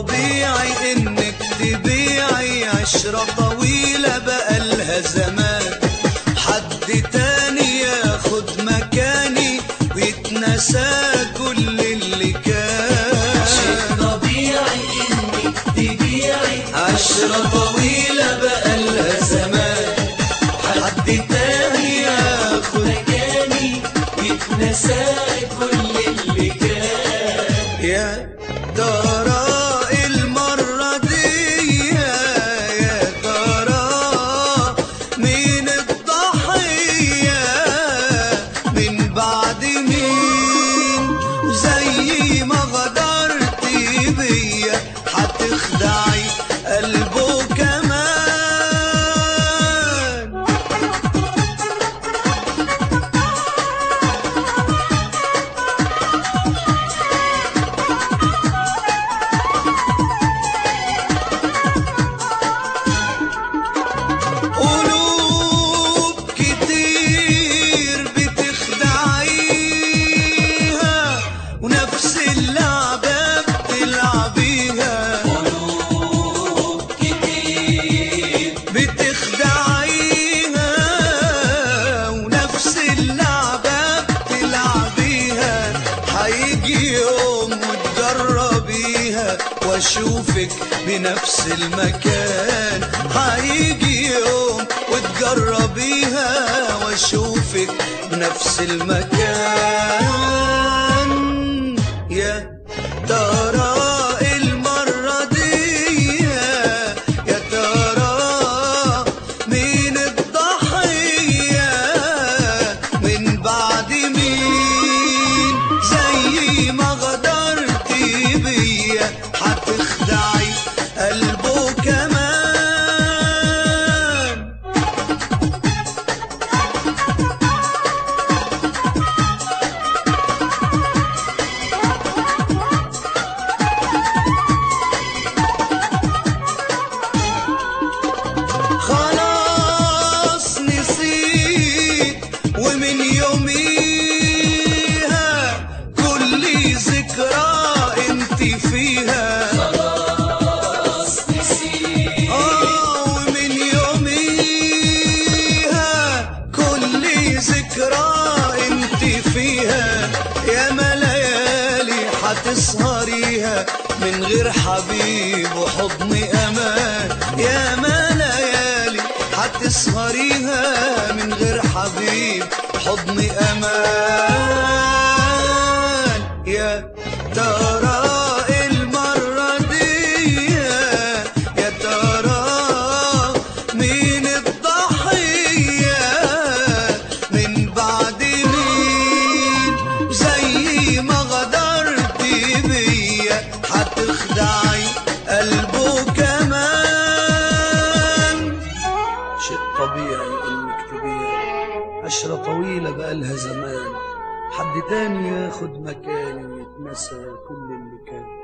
طبيعي انك تبيعي عشرة طويلة بقالها زمان حد تاني ياخد مكاني ويتنسى كل اللي كان طبيعي انك تبيعي عشرة طويلة بقالها زمان حد تاني ياخد مكاني يتنسى كل اللي كان يا ترى المرة دي يا ترى مين الضحية من بعد مين زي ما غدرتي بيا هتخدعي قلبه كمان قلوب كتير بتخدعيها ونفس اللعبة بتلعبيها قلوب كتير بتخدعيها ونفس اللعبة بتلعبيها هيجي يوم وتجربيها واشوفك بنفس المكان هيجي يوم وتجربيها واشوفك بنفس المكان يا ترى المرة دي يا ترى مين الضحية من بعد مين زي ما غدرتي بيا هتخدعي قلبه كمان خلاص نسيت ومن يوميها كل ذكرى انت فيها خلاص نسيت اه ومن يوميها كل ذكرى انت فيها يا ما ليالي هتسهريها من غير حبيب وحضن امان يا ما ليالي هتسهريها من غير حبيب حضن امان يا ترى المرة دي يا ترى مين الضحية من بعد مين زي ما غدرتي بيا هتخدعي قلبه كمان شيء طبيعي انك تبيعي عشرة طويلة بقالها زمان حد تاني ياخد مكاني ويتنسى كل اللي كان